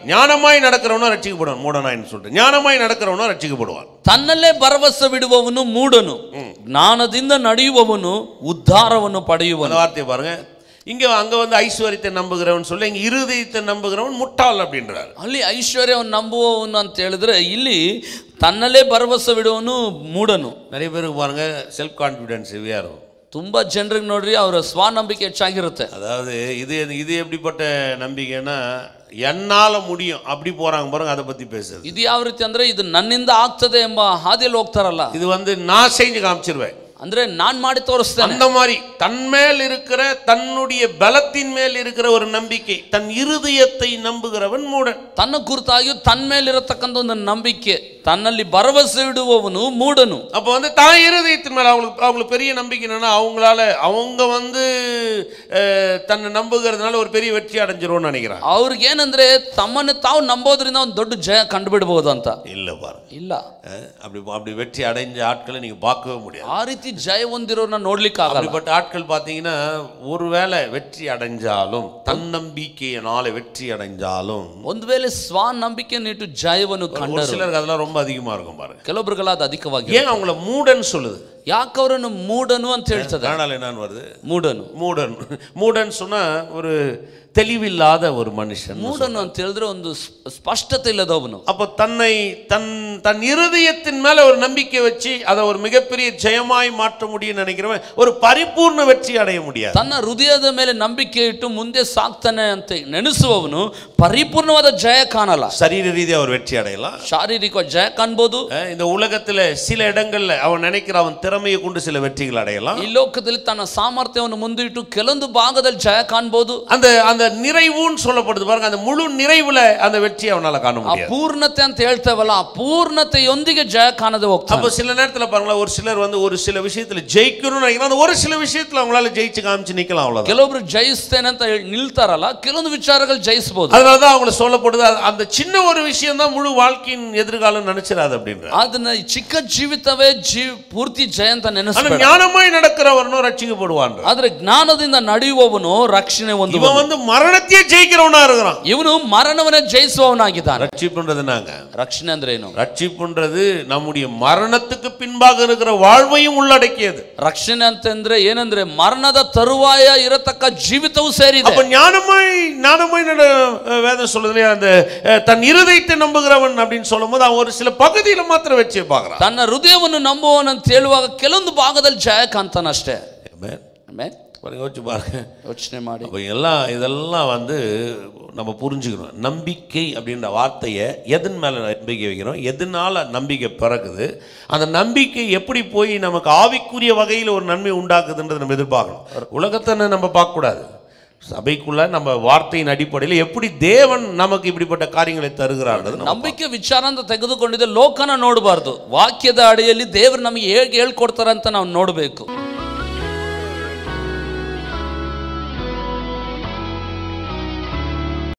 ஞானமாய் நடக்கிறவனும் ரட்சிக்கப்படுவான் மூடனாயின்னு சொல்லிட்டு ஞானமாய் நடக்கிறவனும் ரட்சிக்கப்படுவான் ತನ್ನಲ್ಲೇ ಭರವಸೆ ಬಿಡುವವನು ಮೂಡನು ಜ್ಞಾನದಿಂದ ನಡೆಯುವವನು ಉದ್ಧಾರವನ್ನು அந்த ಪಡೆಯುವನು வார்த்தையை பாருங்க இங்க அங்க வந்து ஐஸ்வர்யத்தை நம்புகிறவன் சொல்லி இங்க இருதயத்தை நம்புகிறவன் முட்டாள் அப்படின்றார் ಅಲ್ಲಿ ಐಶ್ವರ್ಯವನ್ನು ನಂಬುವವನು ಅಂತ ಹೇಳಿದ್ರೆ ಇಲ್ಲಿ ತನ್ನಲ್ಲೇ ಭರವಸೆ ಬಿಡುವವನು ಮೂಡನು நிறைய பேருக்கு பாருங்க செல்ஃப் கான்ஃபிடென்ஸ் ஹெவியாக இருக்கும் ತುಂಬಾ ಜನರಿಗೆ ನೋಡ್ರಿ ಅವರ ಸ್ವಾನಂಬಿಕೆ ಹೆಚ್ಚಾಗಿರುತ್ತೆ அதாவது இது இது எப்படிப்பட்ட நம்பிக்கைன்னா என்னால் முடியும் அப்படி போறாங்க பாருங்க அதை பத்தி பேசுறது ಇದು ಯಾವ ರೀತಿ ಅಂದ್ರೆ ಇದು ನನ್ನಿಂದ ಆಗ್ತದೆ ಎಂಬ ಹಾದಿಯಲ್ಲಿ ಹೋಗ್ತಾರಲ್ಲ இது வந்து நான் செஞ்சு காமிச்சிருவேன் ಅಂದ್ರೆ ನಾನ್ ಮಾಡಿ ತೋರಿಸ್ತೇನೆ அந்த மாதிரி தன் மேல் இருக்கிற தன்னுடைய பலத்தின் மேல் இருக்கிற ஒரு நம்பிக்கை தன் இருதயத்தை நம்புகிறவன் மூடன் ತನ್ನ ಕುರಿತಾಗಿಯೂ ತನ್ನ ಮೇಲಿರತಕ್ಕಂಥ ಒಂದು ನಂಬಿಕೆ ತನ್ನಲ್ಲಿ ಭರವಸೆ ಇಡುವವನು ಮೂಡನು அப்போ வந்து தான் இருதயத்தின் மேல அவங்களுக்கு அவங்களுக்கு பெரிய நம்பிக்கை என்னன்னா அவங்களால அவங்க வந்து அஹ், தன்னை நம்புகிறதுனால ஒரு பெரிய வெற்றி அடைஞ்சிரும்னு நினைக்கிறான் ಅವ್ರಿಗೆ ಏನಂದ್ರೆ ತಮ್ಮನ್ನು ತಾವು ನಂಬೋದ್ರಿಂದ ಒಂದು ದೊಡ್ಡ ಜಯ ಕಂಡುಬಿಡ್ಬೋದು ಅಂತ இல்ல பாருங்க ಇಲ್ಲ அஹ், அப்படி அப்படி வெற்றி அடைஞ்ச ஆட்களை நீங்க பார்க்கவே முடியாது ಆ ರೀತಿ ಜಯ ಹೊಂದಿರೋರ್ನ ನೋಡ್ಲಿಕ್ಕೆ ಆಗಲ್ಲ அப்படிப்பட்ட ஆட்கள் பார்த்தீங்கன்னா ஒருவேளை வெற்றி அடைஞ்சாலும் தன்னம்பிக்கையினால வெற்றி அடைஞ்சாலும் ಒಂದು ವೇಳೆ ಸ್ವಾನಂಬಿಕೆಯನ್ನು ಇಟ್ಟು ಜಯವನ್ನು ஒரு ಕಂಡರು சிலருக்கு அதெல்லாம் ரொம்ப அதிகமா இருக்கும் பாருங்க ಕೆಲವೊಬ್ರಿಗೆಲ್ಲ ಅದು ಅಧಿಕವಾಗಿ ஏன் அவங்கள மூடன் சொல்லுது ಯಾಕೆ ಅವರನ್ನು ಮೂಡನು ಅಂತ ಹೇಳ್ತದೆ கனடால என்னன்னு வருது ಮೂಡನು மூடன் மூடன் சொன்னா ஒரு தெளிவில்லாத ஒரு மனுஷன் ಮೂಡನು ಅಂತ ಹೇಳಿದ್ರೆ ಒಂದು ಸ್ಪ- ಸ್ಪಷ್ಟತೆ ಇಲ್ಲದವನು அப்போ தன்னை தன் தன் இருதயத்தின் மேல ஒரு நம்பிக்கை வச்சு அதை ஒரு மிகப்பெரிய ஜெயமாய் மாற்ற முடியும்னு நினைக்கிறவன் ஒரு பரிபூர்ண வெற்றி அடைய முடியாது ತನ್ನ ಹೃದಯದ ಮೇಲೆ ನಂಬಿಕೆ ಇಟ್ಟು ಮುಂದೆ ಸಾಕ್ತಾನೆ ಅಂತ ನೆನೆಸುವವನು ಪರಿಪೂರ್ಣವಾದ ಜಯ ಕಾಣಲ್ಲ சரீர ரீதியா ஒரு வெற்றி அடையலாம் ಶಾರೀರಿಕ ಜಯ ಕಾಣ್ಬೋದು அஹ் இந்த உலகத்துல சில இடங்கள்ல அவன் நினைக்கிற அவன் திறமையை கொண்டு சில வெற்றிகள் அடையலாம் ಈ ಲೋಕದಲ್ಲಿ ತನ್ನ ಸಾಮರ್ಥ್ಯವನ್ನು ಮುಂದಿಟ್ಟು ಕೆಲವೊಂದು ಭಾಗದಲ್ಲಿ ಜಯ ಕಾಣ್ಬೋದು அந்த அந்த நிறைவுன்னு சொல்லப்படுது பாருங்க அந்த முழு நிறைவுல அந்த வெற்றி அவனால காண ಆ முடியாது ಪೂರ್ಣತೆ ಅಂತ ಹೇಳ್ತೇವಲ್ಲ ಆ ಪೂರ್ಣತೆಯೊಂದಿಗೆ ಜಯ ಕಾಣದೆ ಹೋಗ್ತಾನೆ அப்போ சில நேரத்துல பாருங்களேன் ஒரு சிலர் வந்து ஒரு சில விஷயத்துல ஜெயிக்கணும்னு நினைக்கிறான் அந்த ஒரு சில விஷயத்துல அவங்களால ஜெயிச்சு காமிச்சு நிக்கலாம் அவ்வளவுதான் ಕೆಲವೊಬ್ರು ಜಯಿಸ್ತೇನೆ ಅಂತ ಹೇಳಿ ನಿಲ್ತಾರಲ್ಲ ಕೆಲವೊಂದು ವಿಚಾರಗಳು ಜಯಿಸಬಹುದು அதனாலதான் அவங்களுக்கு சொல்லப்படுது அது- அந்த சின்ன ஒரு விஷயம் தான் முழு வாழ்க்கையின் எதிர்காலம் நினைச்சிடாது அப்படின்ற ಅದನ್ನ ಈ ಚಿಕ್ಕ ಜೀವಿತವೇ ಜೀವ ಪೂರ್ತಿ ಜಯ ಅಂತ ஆனா ನೆನೆಸ್ಬೇಡ ஞானமாய் நடக்கிறவனும் ரட்சிக்கப்படுவான் ಆದ್ರೆ ಜ್ಞಾನದಿಂದ ನಡೆಯುವವನು ರಕ್ಷಣೆ ಒಂದು இவன் வந்து மரணத்தையே ஜெயிக்கிறவனா இருக்கிறான் ಇವನು ಮರಣವನ್ನೇ ಜಯಿಸುವವನಾಗಿದ್ದಾನೆ ரட்சிப்புன்றது நாங்க ರಕ್ಷಣೆ ಅಂದ್ರೆ ಏನು ரட்சிப்புன்றது நம்முடைய மரணத்துக்கு பின்பாக இருக்கிற வாழ்வையும் உள்ளடக்கியது ರಕ್ಷಣೆ ಅಂತಂದ್ರೆ ಏನಂದ್ರೆ ಮರಣದ ತರುವಾಯ ಇರತಕ್ಕ ಜೀವಿತವೂ ಸೇರಿದೆ அப்ப ஞானமாய் ஞானமாய் நட வேதம் சொல்லுது இல்லையா அந்த அஹ், தன் இருதயத்தை நம்புகிறவன் அப்படின்னு சொல்லும்போது அவன் ஒரு சில பகுதியில மாத்திரம் வச்சு பார்க்கறான் ತನ್ನ ಹೃದಯವನ್ನು ನಂಬುವವನು ಅಂತ ಹೇಳುವಾಗ ಕೆಲವೊಂದು ಭಾಗದಲ್ಲಿ ಜಯ ಕಾಣ್ತಾನಷ್ಟೇ Amen. ಆಮೇಲೆ பாருங்க, யோசிச்சு பாருங்க ಯೋಚನೆ ಮಾಡಿ அப்போ எல்லாம் இதெல்லாம் வந்து நம்ம புரிஞ்சுக்கணும் நம்பிக்கை அப்படின்ற வார்த்தையை எதன் மேலே நம்பிக்கை வைக்கிறோம் எதனால நம்பிக்கை பிறக்குது அந்த நம்பிக்கை எப்படி போய் நமக்கு ஆவிக்குரிய வகையில் ஒரு நன்மை உண்டாக்குதுன்றதை நம்ம எதிர்பார்க்கணும் உலகத்தை நம்ம பார்க்கக்கூடாது சபைக்குள்ள நம்ம வார்த்தையின் அடிப்படையில் எப்படி தேவன் நமக்கு இப்படிப்பட்ட காரியங்களை தருகிறான்றது நம்ம ನಂಬಿಕೆ ವಿಚಾರ ಅಂತ ತೆಗೆದುಕೊಂಡಿದ್ದೆ ಲೋಕನ ನೋಡಬಾರ್ದು ವಾಕ್ಯದ ಅಡಿಯಲ್ಲಿ ದೇವರು ನಮಗೆ ಹೇಗೆ ಹೇಳ್ಕೊಡ್ತಾರೆ ಅಂತ ನಾವು ನೋಡಬೇಕು